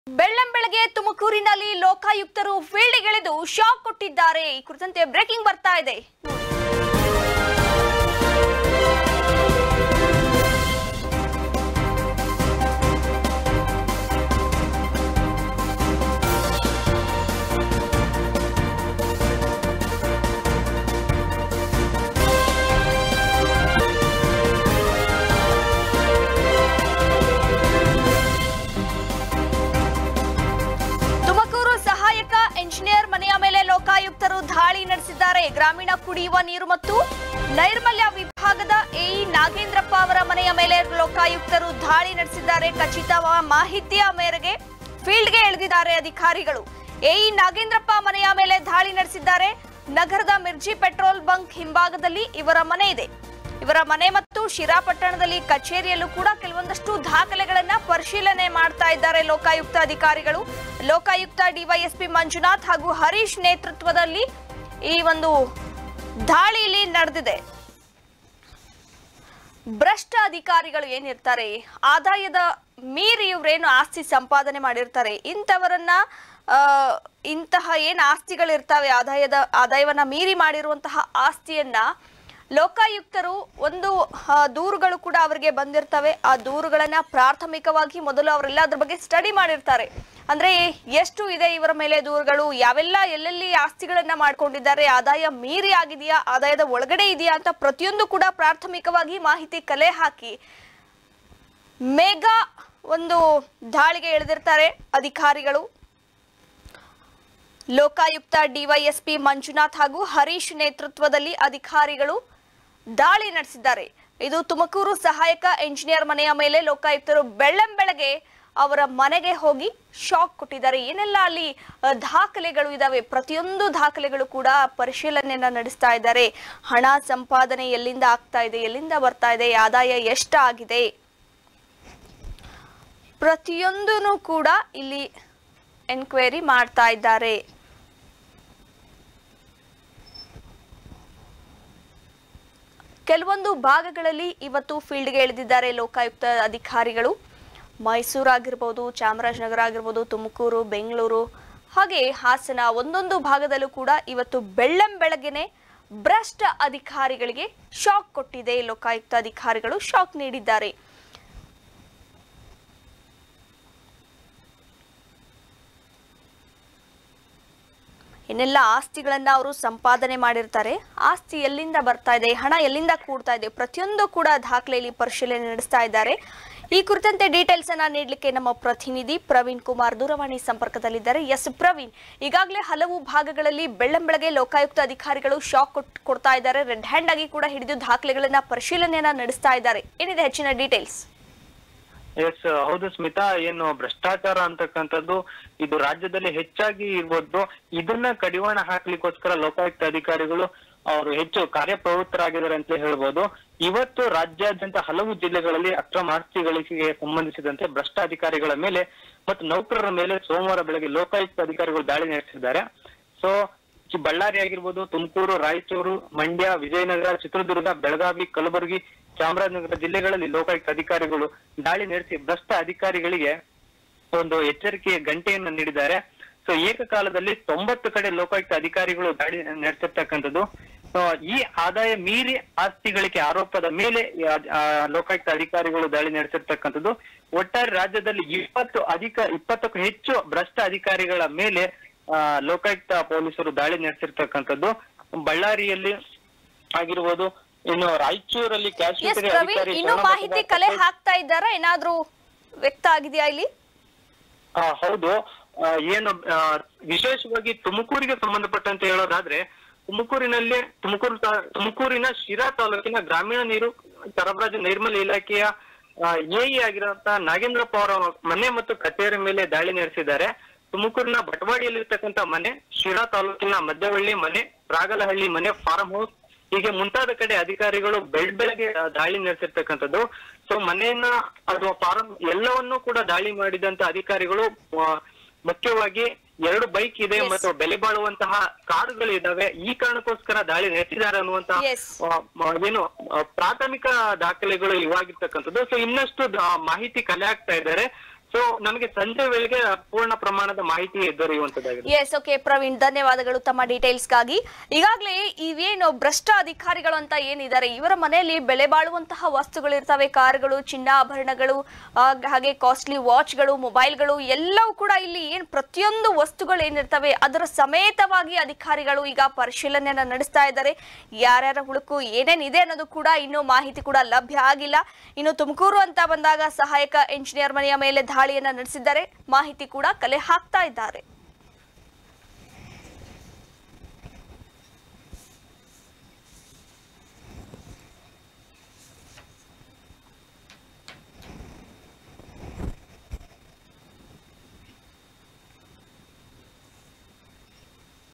ಬೆಳ್ಳಂಬೆಳಗ್ಗೆ ತುಮಕೂರಿನಲ್ಲಿ ಲೋಕಾಯುಕ್ತರು ಫೀಲ್ಡ್ಗಿಳಿದು ಶಾಕ್ ಕೊಟ್ಟಿದ್ದಾರೆ ಈ ಕುರಿತಂತೆ ಬ್ರೇಕಿಂಗ್ ಬರ್ತಾ ಇದೆ ತುಮಕೂರು ಸಹಾಯಕ ಎಂಜಿನಿಯರ್ ಮನೆಯ ಮೇಲೆ ಲೋಕಾಯುಕ್ತರು ದಾಳಿ ನಡೆಸಿದ್ದಾರೆ ಗ್ರಾಮೀಣ ಕುಡಿಯುವ ನೀರು ಮತ್ತು ನೈರ್ಮಲ್ಯ ವಿಭಾಗದ ಎಇ ನಾಗೇಂದ್ರಪ್ಪ ಅವರ ಮನೆಯ ಮೇಲೆ ಲೋಕಾಯುಕ್ತರು ದಾಳಿ ನಡೆಸಿದ್ದಾರೆ ಖಚಿತ ಮಾಹಿತಿಯ ಮೇರೆಗೆ ಫೀಲ್ಡ್ಗೆ ಇಳಿದಿದ್ದಾರೆ ಅಧಿಕಾರಿಗಳು ಎಇ ನಾಗೇಂದ್ರಪ್ಪ ಮನೆಯ ಮೇಲೆ ದಾಳಿ ನಡೆಸಿದ್ದಾರೆ ನಗರದ ಮಿರ್ಜಿ ಪೆಟ್ರೋಲ್ ಬಂಕ್ ಹಿಂಭಾಗದಲ್ಲಿ ಇವರ ಮನೆ ಇದೆ ಇವರ ಮನೆ ಮತ್ತು ಶಿರಾಪಟ್ಟಣದಲ್ಲಿ ಕಚೇರಿಯಲ್ಲೂ ಕೂಡ ಕೆಲವೊಂದಷ್ಟು ದಾಖಲೆಗಳನ್ನ ಪರಿಶೀಲನೆ ಮಾಡ್ತಾ ಇದ್ದಾರೆ ಲೋಕಾಯುಕ್ತ ಅಧಿಕಾರಿಗಳು ಲೋಕಾಯುಕ್ತ ಡಿವೈಎಸ್ಪಿ ಮಂಜುನಾಥ್ ಹಾಗೂ ಹರೀಶ್ ನೇತೃತ್ವದಲ್ಲಿ ಈ ಒಂದು ದಾಳಿಯಲ್ಲಿ ನಡೆದಿದೆ ಭ್ರಷ್ಟ ಅಧಿಕಾರಿಗಳು ಏನಿರ್ತಾರೆ ಆದಾಯದ ಮೀರಿ ಇವರೇನು ಆಸ್ತಿ ಸಂಪಾದನೆ ಮಾಡಿರ್ತಾರೆ ಇಂಥವರನ್ನ ಆ, ಇಂತಹ ಏನ್ ಆಸ್ತಿಗಳಿರ್ತಾವೆ ಆದಾಯದ ಆದಾಯವನ್ನ ಮೀರಿ ಮಾಡಿರುವಂತಹ ಆಸ್ತಿಯನ್ನ ಲೋಕಾಯುಕ್ತರು ಒಂದು ಆ, ದೂರುಗಳು ಕೂಡ ಅವರಿಗೆ ಬಂದಿರ್ತವೆ ಆ ದೂರುಗಳನ್ನ ಪ್ರಾಥಮಿಕವಾಗಿ ಮೊದಲು ಅವರೆಲ್ಲ ಅದ್ರ ಬಗ್ಗೆ ಸ್ಟಡಿ ಮಾಡಿರ್ತಾರೆ ಅಂದ್ರೆ ಎಷ್ಟು ಇದೆ ಇವರ ಮೇಲೆ ದೂರುಗಳು ಯಾವೆಲ್ಲ ಎಲ್ಲೆಲ್ಲಿ ಆಸ್ತಿಗಳನ್ನ ಮಾಡ್ಕೊಂಡಿದ್ದಾರೆ ಆದಾಯ ಮೀರಿ ಆಗಿದೆಯಾ ಆದಾಯದ ಒಳಗಡೆ ಇದೆಯಾ ಅಂತ ಪ್ರತಿಯೊಂದು ಕೂಡ ಪ್ರಾಥಮಿಕವಾಗಿ ಮಾಹಿತಿ ಕಲೆ ಹಾಕಿ ಮೇಘಾ ಒಂದು ದಾಳಿಗೆ ಇಳಿದಿರ್ತಾರೆ ಅಧಿಕಾರಿಗಳು ಲೋಕಾಯುಕ್ತ ಡಿವೈಎಸ್ಪಿ ಮಂಜುನಾಥ್ ಹಾಗೂ ಹರೀಶ್ ನೇತೃತ್ವದಲ್ಲಿ ಅಧಿಕಾರಿಗಳು ದಾಳಿ ನಡೆಸಿದ್ದಾರೆ ಇದು ತುಮಕೂರು ಸಹಾಯಕ ಎಂಜಿನಿಯರ್ ಮನೆಯ ಮೇಲೆ ಲೋಕಾಯುಕ್ತರು ಬೆಳ್ಳಂಬೆಳಗ್ಗೆ ಅವರ ಮನೆಗೆ ಹೋಗಿ ಶಾಕ್ ಕೊಟ್ಟಿದ್ದಾರೆ ಏನೆಲ್ಲ ಅಲ್ಲಿ ಅ, ದಾಖಲೆಗಳು ಇದಾವೆ ಪ್ರತಿಯೊಂದು ದಾಖಲೆಗಳು ಕೂಡ ಪರಿಶೀಲನೆಯನ್ನ ನಡೆಸ್ತಾ ಇದ್ದಾರೆ ಹಣ ಸಂಪಾದನೆ ಎಲ್ಲಿಂದ ಆಗ್ತಾ ಇದೆ ಎಲ್ಲಿಂದ ಬರ್ತಾ ಇದೆ ಆದಾಯ ಎಷ್ಟಾಗಿದೆ ಪ್ರತಿಯೊಂದೂ ಕೂಡ ಇಲ್ಲಿ ಎನ್ಕ್ವೈರಿ ಮಾಡ್ತಾ ಇದ್ದಾರೆ ಕೆಲವೊಂದು ಭಾಗಗಳಲ್ಲಿ ಇವತ್ತು ಫೀಲ್ಡ್ಗೆ ಇಳಿದಿದ್ದಾರೆ ಲೋಕಾಯುಕ್ತ ಅಧಿಕಾರಿಗಳು ಮೈಸೂರು ಆಗಿರ್ಬೋದು ಚಾಮರಾಜನಗರ ಆಗಿರ್ಬೋದು ತುಮಕೂರು ಬೆಂಗಳೂರು ಹಾಗೆ ಹಾಸನ ಒಂದೊಂದು ಭಾಗದಲ್ಲೂ ಕೂಡ ಇವತ್ತು ಬೆಳ್ಳಂ ಬೆಳಗ್ಗೆನೆ ಭ್ರಷ್ಟ ಅಧಿಕಾರಿಗಳಿಗೆ ಶಾಕ್ ಕೊಟ್ಟಿದೆ ಲೋಕಾಯುಕ್ತ ಅಧಿಕಾರಿಗಳು ಶಾಕ್ ನೀಡಿದ್ದಾರೆ ಏನೆಲ್ಲ ಆಸ್ತಿಗಳನ್ನ ಅವರು ಸಂಪಾದನೆ ಮಾಡಿರ್ತಾರೆ ಆಸ್ತಿ ಎಲ್ಲಿಂದ ಬರ್ತಾ ಇದೆ ಹಣ ಎಲ್ಲಿಂದ ಕೂಡ್ತಾ ಇದೆ ಪ್ರತಿಯೊಂದು ಕೂಡ ದಾಖಲೆಯಲ್ಲಿ ಪರಿಶೀಲನೆ ನಡೆಸ್ತಾ ಇದ್ದಾರೆ ಈ ಕುರಿತಂತೆ ಡೀಟೇಲ್ಸ್ ಅನ್ನ ನೀಡಲಿಕ್ಕೆ ನಮ್ಮ ಪ್ರತಿನಿಧಿ ಪ್ರವೀಣ್ ಕುಮಾರ್ ದೂರವಾಣಿ ಸಂಪರ್ಕದಲ್ಲಿದ್ದಾರೆ ಎಸ್ ಪ್ರವೀಣ್ ಈಗಾಗಲೇ ಹಲವು ಭಾಗಗಳಲ್ಲಿ ಬೆಳ್ಳಂಬೆಳಗ್ಗೆ ಲೋಕಾಯುಕ್ತ ಅಧಿಕಾರಿಗಳು ಶಾಕ್ ಕೊಡ್ತಾ ಇದ್ದಾರೆ ರೆಡ್ ಹ್ಯಾಂಡ್ ಆಗಿ ಕೂಡ ಹಿಡಿದು ದಾಖಲೆಗಳನ್ನ ಪರಿಶೀಲನೆಯನ್ನ ನಡೆಸ್ತಾ ಇದ್ದಾರೆ ಏನಿದೆ ಹೆಚ್ಚಿನ ಡೀಟೇಲ್ಸ್ ಎಸ್ ಹೌದು ಸ್ಮಿತಾ ಏನು ಭ್ರಷ್ಟಾಚಾರ ಅಂತಕ್ಕಂಥದ್ದು ಇದು ರಾಜ್ಯದಲ್ಲಿ ಹೆಚ್ಚಾಗಿ ಇರ್ಬೋದು ಇದನ್ನ ಕಡಿವಾಣ ಹಾಕ್ಲಿಕ್ಕೋಸ್ಕರ ಲೋಕಾಯುಕ್ತ ಅಧಿಕಾರಿಗಳು ಅವರು ಹೆಚ್ಚು ಕಾರ್ಯಪ್ರವೃತ್ತರಾಗಿದ್ದಾರೆ ಅಂತ ಹೇಳ್ಬೋದು ಇವತ್ತು ರಾಜ್ಯಾದ್ಯಂತ ಹಲವು ಜಿಲ್ಲೆಗಳಲ್ಲಿ ಅಕ್ರಮ ಆಸ್ತಿ ಗಳಿಕೆಗೆ ಸಂಬಂಧಿಸಿದಂತೆ ಭ್ರಷ್ಟ ಅಧಿಕಾರಿಗಳ ಮೇಲೆ ಮತ್ತು ನೌಕರರ ಮೇಲೆ ಸೋಮವಾರ ಬೆಳಗ್ಗೆ ಲೋಕಾಯುಕ್ತ ಅಧಿಕಾರಿಗಳು ದಾಳಿ ನಡೆಸಿದ್ದಾರೆ ಸೊ ಚಿ- ಬಳ್ಳಾರಿ ಆಗಿರ್ಬೋದು ತುಮಕೂರು ರಾಯಚೂರು ಮಂಡ್ಯ ವಿಜಯನಗರ ಚಿತ್ರದುರ್ಗ ಬೆಳಗಾವಿ ಕಲಬುರಗಿ ಚಾಮರಾಜನಗರ ಜಿಲ್ಲೆಗಳಲ್ಲಿ ಲೋಕಾಯುಕ್ತ ಅಧಿಕಾರಿಗಳು ದಾಳಿ ನಡೆಸಿ ಭ್ರಷ್ಟ ಅಧಿಕಾರಿಗಳಿಗೆ ಒಂದು ಎಚ್ಚರಿಕೆಯ ಗಂಟೆಯನ್ನು ನೀಡಿದ್ದಾರೆ ಸೊ ಏಕಕಾಲದಲ್ಲಿ ತೊಂಬತ್ತು ಕಡೆ ಲೋಕಾಯುಕ್ತ ಅಧಿಕಾರಿಗಳು ದಾಳಿ ನಡೆಸಿರ್ತಕ್ಕಂಥದ್ದು ಸೊ ಈ ಆದಾಯ ಮೀರಿ ಆಸ್ತಿ ಗಳಿಕೆ ಆರೋಪದ ಮೇಲೆ ಈ ಅದ್- ಆ ಲೋಕಾಯುಕ್ತ ಅಧಿಕಾರಿಗಳು ದಾಳಿ ನಡೆಸಿರ್ತಕ್ಕಂಥದ್ದು ಒಟ್ಟಾರೆ ರಾಜ್ಯದಲ್ಲಿ ಇಪ್ಪತ್ತು ಅಧಿಕ ಇಪ್ಪತ್ತಕ್ಕೂ ಹೆಚ್ಚು ಭ್ರಷ್ಟ ಅಧಿಕಾರಿಗಳ ಮೇಲೆ ಆ, ಲೋಕಾಯುಕ್ತ ಪೊಲೀಸರು ದಾಳಿ ನಡೆಸಿರ್ತಕ್ಕಂಥದ್ದು ಬಳ್ಳಾರಿಯಲ್ಲಿ ಆಗಿರ್ಬೋದು ಇನ್ನು ರಾಯಚೂರಲ್ಲಿ ಕ್ಯಾಶ್ ಎಸ್ ಪ್ರವೀಣ್ ಇನ್ನೂ ಮಾಹಿತಿ ಕಲೆ ಹಾಕ್ತಾ ಇದ್ದಾರಾ ಏನಾದ್ರೂ ವ್ಯಕ್ತ ಆಗಿದೆಯಾ ಇಲ್ಲಿ ಆ, ಹೌದು ಆ, ಏನು ಆ, ವಿಶೇಷವಾಗಿ ತುಮಕೂರಿಗೆ ಸಂಬಂಧಪಟ್ಟಂತೆ ಹೇಳೋದಾದ್ರೆ ತುಮಕೂರಿನಲ್ಲಿ ತುಮಕೂರು ತಾ- ತುಮಕೂರಿನ ಶಿರಾ ತಾಲೂಕಿನ ಗ್ರಾಮೀಣ ನೀರು ಸರಬರಾಜು ನೈರ್ಮಲ್ಯ ಇಲಾಖೆಯ ಎಇ ಆಗಿರುವಂತ ನಾಗೇಂದ್ರಪ್ಪ ಅವರ ಮನೆ ಮತ್ತು ಕಚೇರಿ ಮೇಲೆ ದಾಳಿ ನಡೆಸಿದ್ದಾರೆ ತುಮಕೂರಿನ ಬಟವಾಡಿಯಲ್ಲಿರ್ತಕ್ಕಂಥ ಮನೆ ಶಿರಾ ತಾಲೂಕಿನ ಮಧ್ಯವಳ್ಳಿ ಮನೆ ರಾಗಲಹಳ್ಳಿ ಮನೆ ಫಾರ್ಮ್ ಹೌಸ್ ಹೀಗೆ ಮುಂತಾದ ಕಡೆ ಅಧಿಕಾರಿಗಳು ಬೆಳ್ ಬೆಳಗ್ಗೆ ಆ, ದಾಳಿ ನಡೆಸಿರ್ತಕ್ಕಂಥದ್ದು ಸೊ ಮನೆಯನ್ನ ಅಥವಾ ಫಾರಂ ಎಲ್ಲವನ್ನೂ ಕೂಡ ದಾಳಿ ಮಾಡಿದಂತ ಅಧಿಕಾರಿಗಳು ಆ, ಮುಖ್ಯವಾಗಿ ಎರಡು ಬೈಕ್ ಇದೆ Yes. ಮತ್ತು ಬೆಲೆ ಬಾಳುವಂತಹ ಕಾರುಗಳು ಇದಾವೆ ಈ ಕಾರಣಕ್ಕೋಸ್ಕರ ದಾಳಿ ನಡೆಸಿದ್ದಾರೆ ಅನ್ನುವಂತಹ Yes. ಆ, ಮ- ಏನು ಆ, ಪ್ರಾಥಮಿಕ ದಾಖಲೆಗಳು ಇವಾಗಿರ್ತಕ್ಕಂಥದ್ದು ಸೊ ಇನ್ನಷ್ಟು ದ- ಮಾಹಿತಿ ಕಲೆ ಹಾಕ್ತಾ ಇದ್ದಾರೆ ಸೊ ನಮಗೆ ಸಂಜೆ ವೇಳೆಗೆ ಪೂರ್ಣ ಪ್ರಮಾಣದ ಮಾಹಿತಿ ದೊರೆಯುವಂತದ್ದಾಗಿದೆ ಎಸ್ ಓಕೆ ಪ್ರವೀಣ್ ಧನ್ಯವಾದಗಳು ತಮ್ಮ ಡೀಟೇಲ್ಸ್ಗಾಗಿ ಈಗಾಗಲೇ ಇವೇನು ಭ್ರಷ್ಟ ಅಧಿಕಾರಿಗಳು ಅಂತ ಏನಿದ್ದಾರೆ ಇವರ ಮನೆಯಲ್ಲಿ ಬೆಲೆ ಬಾಳುವಂತಹ ವಸ್ತುಗಳು ಇರ್ತವೆ ಕಾರುಗಳು ಚಿನ್ನಾಭರಣಗಳು ಆ, ಹಾಗೆ ಕಾಸ್ಟ್ಲಿ ವಾಚ್ಗಳು ಮೊಬೈಲ್ಗಳು ಎಲ್ಲವೂ ಕೂಡ ಇಲ್ಲಿ ಏನ್ ಪ್ರತಿಯೊಂದು ವಸ್ತುಗಳು ಏನಿರ್ತವೆ ಅದರ ಸಮೇತವಾಗಿ ಅಧಿಕಾರಿಗಳು ಈಗ ಪರಿಶೀಲನೆಯನ್ನ ನಡೆಸ್ತಾ ಇದ್ದಾರೆ ಯಾರ್ಯಾರ ಹುಡುಕು ಏನೇನಿದೆ ಅನ್ನೋದು ಕೂಡ ಇನ್ನೂ ಮಾಹಿತಿ ಕೂಡ ಲಭ್ಯ ಆಗಿಲ್ಲ ಇನ್ನು ತುಮಕೂರು ಅಂತ ಬಂದಾಗ ಸಹಾಯಕ ಇಂಜಿನಿಯರ್ ಮನೆಯ ಮೇಲೆ ದಾಳಿಯನ್ನ ನಡೆಸಿದ್ದಾರೆ ಮಾಹಿತಿ ಕೂಡ ಕಲೆ ಹಾಕ್ತಾ ಇದ್ದಾರೆ